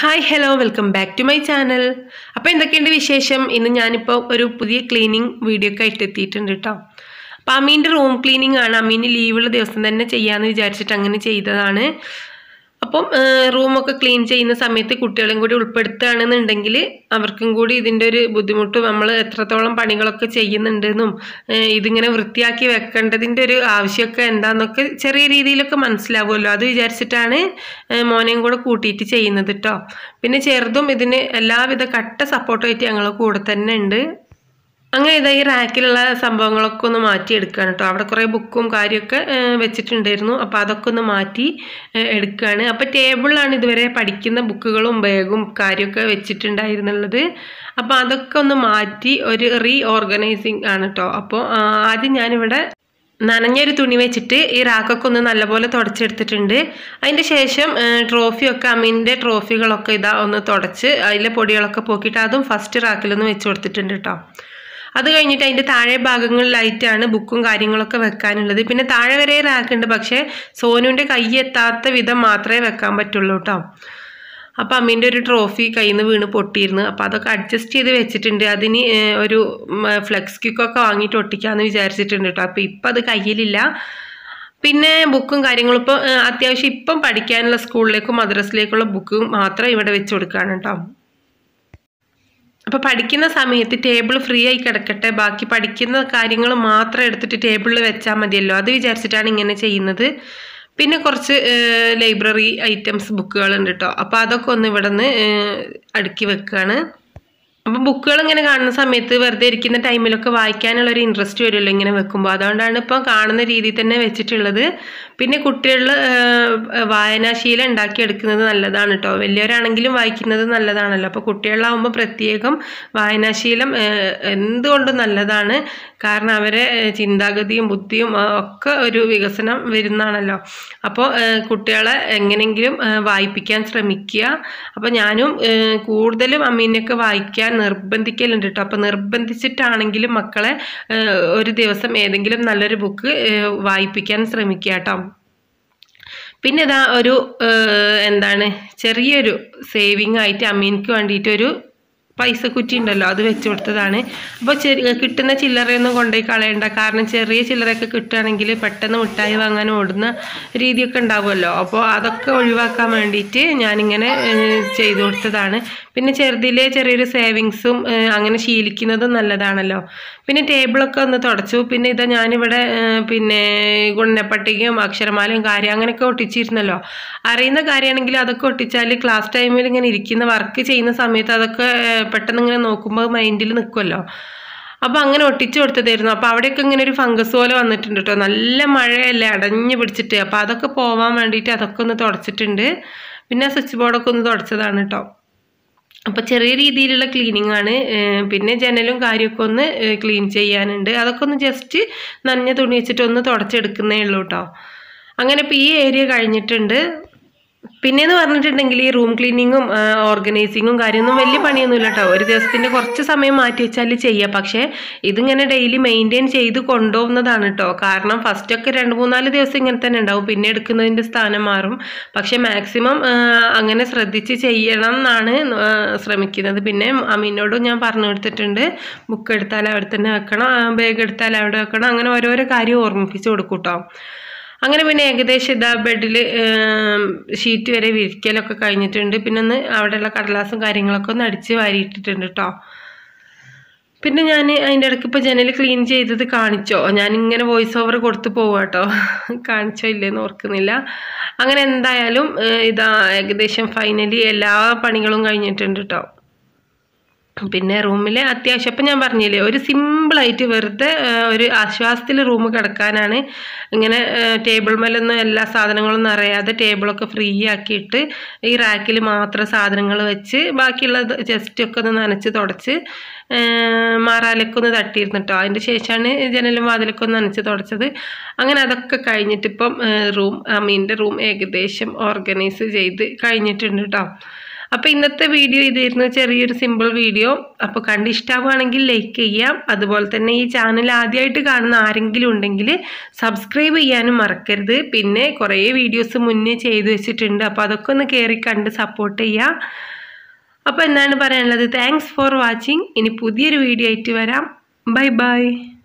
hi hello welcome back to my channel അപ്പോൾ എന്തൊക്കെയുണ്ട് വിശേഷം ഇന്ന് ഞാനിപ്പോൾ ഒരു പുതിയ ക്ലീനിങ് വീഡിയോ ഒക്കെ ആയിട്ട് എത്തിയിട്ടുണ്ട് കേട്ടോ അപ്പോൾ അമീൻ്റെ റൂം ക്ലീനിങ് ആണ് അമീന് ലീവുള്ള ദിവസം തന്നെ ചെയ്യാമെന്ന് വിചാരിച്ചിട്ട് അങ്ങനെ ചെയ്തതാണ് അപ്പം റൂമൊക്കെ ക്ലീൻ ചെയ്യുന്ന സമയത്ത് കുട്ടികളെയും കൂടി ഉൾപ്പെടുത്തുകയാണെന്നുണ്ടെങ്കിൽ അവർക്കും കൂടി ഇതിൻ്റെ ഒരു ബുദ്ധിമുട്ട് നമ്മൾ എത്രത്തോളം പണികളൊക്കെ ചെയ്യുന്നുണ്ടെന്നും ഏഹ് ഇതിങ്ങനെ വൃത്തിയാക്കി വെക്കേണ്ടതിൻ്റെ ഒരു ആവശ്യമൊക്കെ എന്താണെന്നൊക്കെ ചെറിയ രീതിയിലൊക്കെ മനസ്സിലാവുമല്ലോ അത് വിചാരിച്ചിട്ടാണ് ഏഹ് മോനെയും കൂടെ കൂട്ടിയിട്ട് ചെയ്യുന്നത് കേട്ടോ പിന്നെ ചെറുതും ഇതിന് എല്ലാവിധ കട്ട സപ്പോർട്ടുമായിട്ട് ഞങ്ങൾ കൂടെ തന്നെ ഉണ്ട് അങ്ങനെ ഇതാ ഈ റാക്കിലുള്ള സംഭവങ്ങളൊക്കെ ഒന്ന് മാറ്റിയെടുക്കുകയാണ് കേട്ടോ അവിടെ കുറേ ബുക്കും കാര്യമൊക്കെ ഏഹ്, വെച്ചിട്ടുണ്ടായിരുന്നു അപ്പോൾ അതൊക്കെ ഒന്ന് മാറ്റി ഏഹ്, എടുക്കുകയാണ് അപ്പോൾ ടേബിളിലാണ് ഇതുവരെ പഠിക്കുന്ന ബുക്കുകളും ബാഗും കാര്യമൊക്കെ വെച്ചിട്ടുണ്ടായിരുന്നുള്ളത് അപ്പോൾ അതൊക്കെ ഒന്ന് മാറ്റി ഒരു റീ ഓർഗനൈസിങ് ആണ് കേട്ടോ അപ്പോൾ ആ, ആദ്യം ഞാനിവിടെ നനഞ്ഞൊരു തുണി വെച്ചിട്ട് ഈ റാക്കൊക്കെ ഒന്ന് നല്ലപോലെ തുടച്ചെടുത്തിട്ടുണ്ട് അതിൻ്റെ ശേഷം ട്രോഫിയൊക്കെ അമ്മീൻ്റെ ട്രോഫികളൊക്കെ ഇതാ ഒന്ന് തുടച്ച് അതിലെ പൊടികളൊക്കെ പോക്കിയിട്ട് അതും ഫസ്റ്റ് റാക്കിലൊന്ന് വെച്ച് കൊടുത്തിട്ടുണ്ട് കേട്ടോ അത് കഴിഞ്ഞിട്ട് അതിൻ്റെ താഴെ ഭാഗങ്ങളിലായിട്ടാണ് ബുക്കും കാര്യങ്ങളൊക്കെ വെക്കാനുള്ളത് പിന്നെ താഴെ വരെ റാക്കുണ്ട് പക്ഷേ സോനുവിൻ്റെ കൈ എത്താത്ത വിധം മാത്രമേ വെക്കാൻ പറ്റുള്ളൂ കേട്ടോ അപ്പോൾ അമ്മീൻ്റെ ഒരു ട്രോഫി കയ്യിൽ നിന്ന് വീണ് പൊട്ടിയിരുന്നു അപ്പോൾ അതൊക്കെ അഡ്ജസ്റ്റ് ചെയ്ത് വെച്ചിട്ടുണ്ട് അതിന് ഏഹ്, ഒരു ഫ്ലെക്സ് ക്യൂക്കൊക്കെ വാങ്ങിയിട്ട് ഒട്ടിക്കാമെന്ന് വിചാരിച്ചിട്ടുണ്ട് കേട്ടോ അപ്പോൾ ഇപ്പം അത് കയ്യിലില്ല പിന്നെ ബുക്കും കാര്യങ്ങളും ഇപ്പോൾ ഏഹ്, അത്യാവശ്യം ഇപ്പം പഠിക്കാനുള്ള സ്കൂളിലേക്കും മദ്രസിലേക്കുള്ള ബുക്കും മാത്രം ഇവിടെ വെച്ച് കൊടുക്കുകയാണ് കേട്ടോ അപ്പോൾ പഠിക്കുന്ന സമയത്ത് ടേബിൾ ഫ്രീ ആയി കിടക്കട്ടെ ബാക്കി പഠിക്കുന്ന കാര്യങ്ങൾ മാത്രം എടുത്തിട്ട് ടേബിളിൽ വെച്ചാൽ മതിയല്ലോ അത് വിചാരിച്ചിട്ടാണ് ഇങ്ങനെ ചെയ്യുന്നത് പിന്നെ കുറച്ച് ലൈബ്രറി ഐറ്റംസ് ബുക്കുകളുണ്ട് കേട്ടോ അപ്പോൾ അതൊക്കെ ഒന്ന് ഇവിടെ നിന്ന് അടുക്കി വെക്കുകയാണ് അപ്പം ബുക്കുകൾ ഇങ്ങനെ കാണുന്ന സമയത്ത് വെറുതെ ഇരിക്കുന്ന ടൈമിലൊക്കെ വായിക്കാനുള്ള ഒരു ഇൻട്രസ്റ്റ് വരുമല്ലോ ഇങ്ങനെ വെക്കുമ്പോൾ അതുകൊണ്ടാണ് ഇപ്പം കാണുന്ന രീതിയിൽ തന്നെ വെച്ചിട്ടുള്ളത് പിന്നെ കുട്ടികളിൽ വായനാശീലം ഉണ്ടാക്കിയെടുക്കുന്നത് നല്ലതാണ് കേട്ടോ വലിയവരാണെങ്കിലും വായിക്കുന്നത് നല്ലതാണല്ലോ അപ്പോൾ കുട്ടികളാവുമ്പോൾ പ്രത്യേകം വായനാശീലം ഏഹ്, എന്തുകൊണ്ടും നല്ലതാണ് കാരണം അവരെ ഏഹ്, ചിന്താഗതിയും ബുദ്ധിയും ആ, ഒക്കെ ഒരു വികസനം വരുന്നതാണല്ലോ അപ്പോൾ ഏഹ്, കുട്ടികളെ എങ്ങനെയെങ്കിലും ഏഹ്, വായിപ്പിക്കാൻ ശ്രമിക്കുക അപ്പോൾ ഞാനും ഏഹ്, കൂടുതലും അമ്മീനെയൊക്കെ വായിക്കാൻ നിർബന്ധിക്കലുണ്ട് കേട്ടോ അപ്പോൾ നിർബന്ധിച്ചിട്ടാണെങ്കിലും മക്കളെ ഏഹ്, ഒരു ദിവസം ഏതെങ്കിലും നല്ലൊരു ബുക്ക് വായിപ്പിക്കാൻ ശ്രമിക്കുക കേട്ടോ പിന്നെ ഇതാ ഒരു ഏഹ്, എന്താണ് ചെറിയൊരു സേവിങ് ആയിട്ട് അമ്മീനിക്ക് വേണ്ടിയിട്ടൊരു പൈസ കുറ്റി ഉണ്ടല്ലോ അത് വെച്ച് കൊടുത്തതാണ് അപ്പോൾ ചെറിയ കിട്ടുന്ന ചില്ലറയൊന്നും കൊണ്ടുപോയി കളയണ്ട കാരണം ചെറിയ ചില്ലറയൊക്കെ കിട്ടുകയാണെങ്കിൽ പെട്ടെന്ന് മിഠായി വാങ്ങാൻ ഓടുന്ന രീതിയൊക്കെ ഉണ്ടാവുമല്ലോ അപ്പോൾ അതൊക്കെ ഒഴിവാക്കാൻ വേണ്ടിയിട്ട് ഞാനിങ്ങനെ ഏഹ്, ചെയ്തു കൊടുത്തതാണ് പിന്നെ ചെറുതിലെ ചെറിയൊരു സേവിങ്സും ഏഹ്, അങ്ങനെ ശീലിക്കുന്നതും നല്ലതാണല്ലോ പിന്നെ ടേബിളൊക്കെ ഒന്ന് തുടച്ചു പിന്നെ ഇതാ ഞാനിവിടെ ഏഹ്, പിന്നെ ഗുണനപ്പട്ടികയും അക്ഷരമാലയും കാര്യം അങ്ങനെയൊക്കെ ഒട്ടിച്ചിരുന്നല്ലോ അറിയുന്ന കാര്യമാണെങ്കിൽ അതൊക്കെ ഒട്ടിച്ചാൽ ക്ലാസ് ടൈമിൽ ഇങ്ങനെ ഇരിക്കുന്ന വർക്ക് ചെയ്യുന്ന സമയത്ത് അതൊക്കെ ഏഹ്, പെട്ടെന്ന് ഇങ്ങനെ നോക്കുമ്പോൾ മൈൻഡിൽ നിൽക്കുമല്ലോ അപ്പോൾ അങ്ങനെ ഒട്ടിച്ചു കൊടുത്തതായിരുന്നു അപ്പോൾ അവിടെയൊക്കെ ഇങ്ങനെ ഒരു ഫംഗസ് പോലെ വന്നിട്ടുണ്ട് കേട്ടോ നല്ല മഴയല്ലേ അടഞ്ഞു പിടിച്ചിട്ട് അപ്പോൾ അതൊക്കെ പോവാൻ വേണ്ടിയിട്ട് അതൊക്കെ ഒന്ന് തുടച്ചിട്ടുണ്ട് പിന്നെ സ്വിച്ച് ബോർഡൊക്കെ ഒന്ന് തുടച്ചതാണ് കേട്ടോ അപ്പോൾ ചെറിയ രീതിയിലുള്ള ക്ലീനിങ് ആണ് ഏഹ് പിന്നെ ജനലും കാര്യമൊക്കെ ഒന്ന് ക്ലീൻ ചെയ്യാനുണ്ട് അതൊക്കെ ഒന്ന് ജസ്റ്റ് നനഞ്ഞ തുണി വെച്ചിട്ട് ഒന്ന് തുടച്ചെടുക്കുന്നേ ഉള്ളൂ കേട്ടോ അങ്ങനെ ഇപ്പോൾ ഈ ഏരിയ കഴിഞ്ഞിട്ടുണ്ട് പിന്നെന്ന് പറഞ്ഞിട്ടുണ്ടെങ്കിൽ ഈ റൂം ക്ലീനിങ്ങും ഓർഗനൈസിങ്ങും കാര്യമൊന്നും വലിയ പണിയൊന്നുമില്ല കേട്ടോ ഒരു ദിവസത്തിൻ്റെ കുറച്ച് സമയം മാറ്റി വെച്ചാൽ ചെയ്യാം പക്ഷേ ഇതിങ്ങനെ ഡെയിലി മെയിൻറ്റെയിൻ ചെയ്ത് കൊണ്ടുപോകുന്നതാണ് കേട്ടോ കാരണം ഫസ്റ്റൊക്കെ രണ്ട് മൂന്നാല് ദിവസം ഇങ്ങനെ തന്നെ ഉണ്ടാവും പിന്നെ എടുക്കുന്നതിൻ്റെ സ്ഥാനം മാറും പക്ഷേ മാക്സിമം അങ്ങനെ ശ്രദ്ധിച്ച് ചെയ്യണം എന്നാണ് ആ, ശ്രമിക്കുന്നത് പിന്നെ അമീനോടും ഞാൻ പറഞ്ഞു കൊടുത്തിട്ടുണ്ട് ബുക്ക് എടുത്താൽ അവിടെ തന്നെ വെക്കണം ബാഗ് എടുത്താൽ അവിടെ വെക്കണം അങ്ങനെ ഓരോരോ കാര്യം ഓർമ്മിപ്പിച്ച് കൊടുക്കും കേട്ടോ അങ്ങനെ പിന്നെ ഏകദേശം ഇതാ ബെഡിൽ ഷീറ്റ് വരെ വിരിക്കലൊക്കെ കഴിഞ്ഞിട്ടുണ്ട് പിന്നെ ഒന്ന് അവിടെയുള്ള കടലാസും കാര്യങ്ങളൊക്കെ ഒന്ന് അടിച്ച് വാരിയിട്ടിട്ടുണ്ട് കേട്ടോ പിന്നെ ഞാൻ അതിൻ്റെ ഇടയ്ക്ക് ഇപ്പോൾ ജനൽ ക്ലീൻ ചെയ്തത് കാണിച്ചോ ഞാനിങ്ങനെ വോയിസ് ഓവർ കൊടുത്ത് പോവാ കേട്ടോ കാണിച്ചോ ഇല്ലേന്ന് ഓർക്കുന്നില്ല അങ്ങനെ എന്തായാലും ഏഹ്, ഇതാ ഏകദേശം ഫൈനലി എല്ലാ പണികളും കഴിഞ്ഞിട്ടുണ്ട് കേട്ടോ പിന്നെ റൂമിൽ അത്യാവശ്യം ഇപ്പം ഞാൻ പറഞ്ഞില്ലേ ഒരു സിമ്പിളായിട്ട് വെറുതെ ആ, ഒരു ആശ്വാസത്തിൽ റൂം കിടക്കാനാണ് ഇങ്ങനെ ടേബിൾ മേലൊന്നും എല്ലാ സാധനങ്ങളും അറിയാതെ ടേബിളൊക്കെ ഫ്രീ ആക്കിയിട്ട് ഈ റാക്കിൽ മാത്രം സാധനങ്ങൾ വെച്ച് ബാക്കിയുള്ളത് ജസ്റ്റ് ഒക്കെ ഒന്ന് നനച്ച് തുടച്ച് ആ, മാറാലൊക്കെ ഒന്ന് തട്ടിയിരുന്നു കേട്ടോ അതിൻ്റെ ശേഷമാണ് ജനലും വാതിലൊക്കെ ഒന്ന് നനച്ച് തുടച്ചത് അങ്ങനെ അതൊക്കെ കഴിഞ്ഞിട്ട് ഇപ്പം റൂം അമീൻ്റെ റൂം ഏകദേശം ഓർഗനൈസ് ചെയ്ത് കഴിഞ്ഞിട്ടുണ്ട് കേട്ടോ അപ്പോൾ ഇന്നത്തെ വീഡിയോ ഇതായിരുന്നു ചെറിയൊരു സിമ്പിൾ വീഡിയോ അപ്പോൾ കണ്ട് ഇഷ്ടമാവുകയാണെങ്കിൽ ലൈക്ക് ചെയ്യാം അതുപോലെ തന്നെ ഈ ചാനൽ ആദ്യമായിട്ട് കാണുന്ന ആരെങ്കിലും ഉണ്ടെങ്കിൽ സബ്സ്ക്രൈബ് ചെയ്യാനും മറക്കരുത് പിന്നെ കുറേ വീഡിയോസ് മുന്നേ ചെയ്തു വെച്ചിട്ടുണ്ട് അപ്പോൾ അതൊക്കെ ഒന്ന് കയറി കണ്ട് സപ്പോർട്ട് ചെയ്യാം അപ്പോൾ എന്താണ് പറയാനുള്ളത് താങ്ക്സ് ഫോർ വാച്ചിങ് ഇനി പുതിയൊരു വീഡിയോ ആയിട്ട് വരാം ബൈ ബൈ